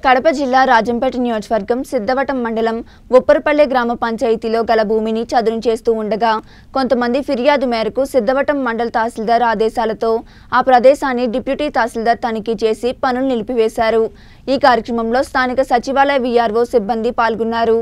కడప జిల్లా రాజంపేట నియోజకవర్గం సిద్ధవటం మండలం ఉప్పరపల్లె గ్రామ పంచాయతీలో గల భూమిని చదును చేస్తూ ఉండగా కొంతమంది ఫిర్యాదు మేరకు సిద్ధవటం మండల తహసీల్దార్ ఆదేశాలతో ఆ ప్రదేశాన్ని డిప్యూటీ తహసీల్దార్ తనిఖీ చేసి పనులు నిలిపివేశారు ఈ కార్యక్రమంలో స్థానిక సచివాలయ వీఆర్ఓ సిబ్బంది పాల్గొన్నారు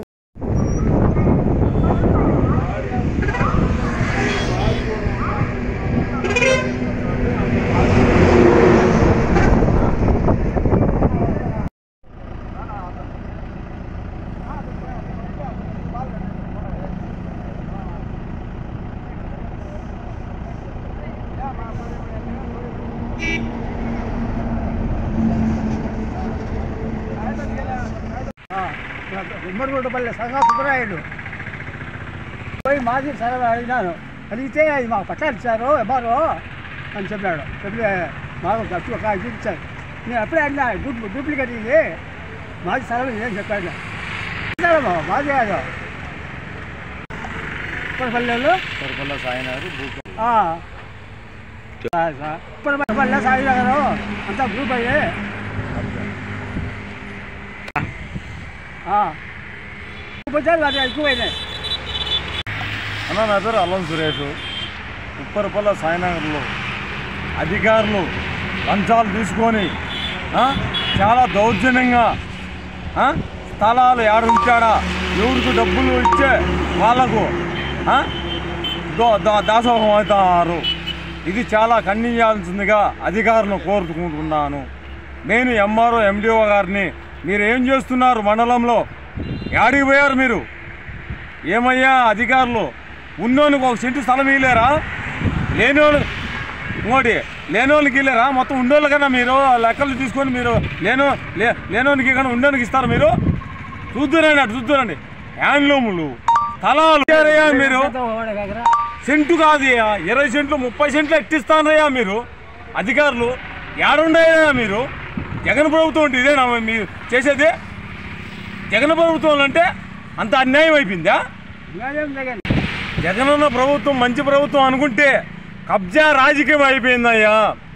గుమ్మడిగుంటపల్లి సంఘా సుబ్బరాయుడు పోయి మాజీ సరే అడిగినాను అడిగితే అది మాకు పట్టాలు ఇచ్చారు ఎవరు అని చెప్పాడు చెప్తే మాకు ఖర్చు ఒక ఇది ఇచ్చారు నేను అప్పుడే అడినా డూప్ డూప్లికేట్ ఇది మాజీ సరే ఏం చెప్పాడు ఇచ్చాడమ్మా, మాజీ కాదు ఉప్పరపల్లెలు సరిపల్ల సాయినారు భూ ఉప్పరపల్లె సాయి గారు అంతా గ్రూప్ అయ్యి వచ్చారు అది ఎక్కువైనాయి అన్న నా పేరు అల్లం సురేష్ ఉప్పరపల్ల సాయినగర్లో అధికారులు లంచాలు తీసుకొని ఆ, చాలా దౌర్జన్యంగా ఆ, స్థలాలు ఏడ ఉంచాడా ఎవరికి డబ్బులు ఇచ్చే వాళ్ళకు ఆ, దో- దా- దాసోహం అవుతున్నారు ఇది చాలా ఖండించాల్సిందిగా అధికారులను కోరుకుంటున్నాను నేను ఎంఆర్ఓ ఎండిఓ గారిని మీరు ఏం చేస్తున్నారు మండలంలో యాడికి పోయారు మీరు ఏమయ్యా అధికారులు ఉన్నోనికి ఒక సెంటు స్థలం ఇవ్వలేరా లేనోళ్ళు ఇంకోటి లేనోళ్ళకి ఇవ్వలేరా మొత్తం ఉండోళ్ళు కన్నా మీరు లెక్కలు తీసుకొని మీరు లేనో లే లేనోనికి కన్నా ఉండోనికి ఇస్తారు మీరు చూద్దురండి అటు చూద్దురండి హ్యాండ్లూములు స్థలాలు ఇచ్చారయ్యా మీరు సెంటు కాదు అయ్యా. ఇరవై సెంట్లు ముప్పై సెంట్లు ఎట్టిస్తానయ్యా మీరు అధికారులు ఏడుండయ్యా మీరు జగన్ ప్రభుత్వం అంటే ఇదేనా మీరు చేసేది జగన్ ప్రభుత్వం అంటే అంత అన్యాయం అయిపోయిందా న్యాయం జగన్ జగనన్న ప్రభుత్వం మంచి ప్రభుత్వం అనుకుంటే కబ్జా రాజకీయం అయిపోయిందయ్యా